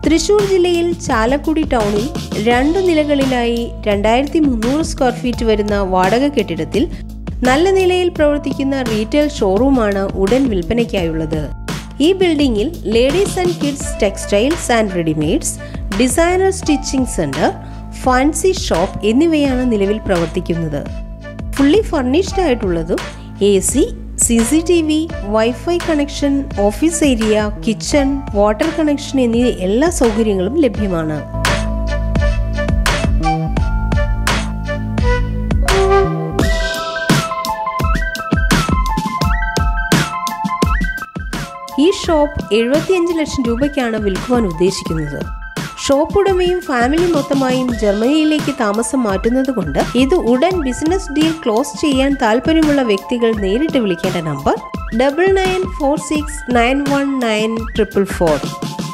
തൃശൂർ ജില്ലയിൽ ചാലക്കുടി ടൗണിൽ രണ്ടു നിലകളിലായി രണ്ടായിരത്തി മുന്നൂറ് സ്ക്വയർ ഫീറ്റ് വരുന്ന വാടക കെട്ടിടത്തിൽ നല്ല നിലയിൽ പ്രവർത്തിക്കുന്ന റീറ്റെയിൽ ഷോറൂമാണ് ഉടൻ വിൽപ്പനയ്ക്കായുള്ളത് ഈ ബിൽഡിംഗിൽ ladies and kids textiles and readymades designer stitching centre fancy shop എന്നിവയാണ് നിലവിൽ പ്രവർത്തിക്കുന്നത് ഫുള്ളി ഫർണിഷ്ഡ് ആയിട്ടുള്ളതും A C C C T V wifi connection office area kitchen water connection എന്നീ എല്ലാ സൗകര്യങ്ങളും ലഭ്യമാണ് ഈ ഷോപ്പ് എഴുപത്തിയഞ്ച് ലക്ഷം രൂപയ്ക്കാണ് വിൽക്കുവാൻ ഉദ്ദേശിക്കുന്നത് ഷോപ്പ് ഉടമയും ഫാമിലി മൊത്തമായും ജർമ്മനിയിലേക്ക് താമസം മാറ്റുന്നത് കൊണ്ട് ഇത് ഉടൻ ബിസിനസ് ഡീൽ ക്ലോസ് ചെയ്യാൻ താല്പര്യമുള്ള വ്യക്തികൾ നേരിട്ട് വിളിക്കേണ്ട number double nine four six nine one nine triple four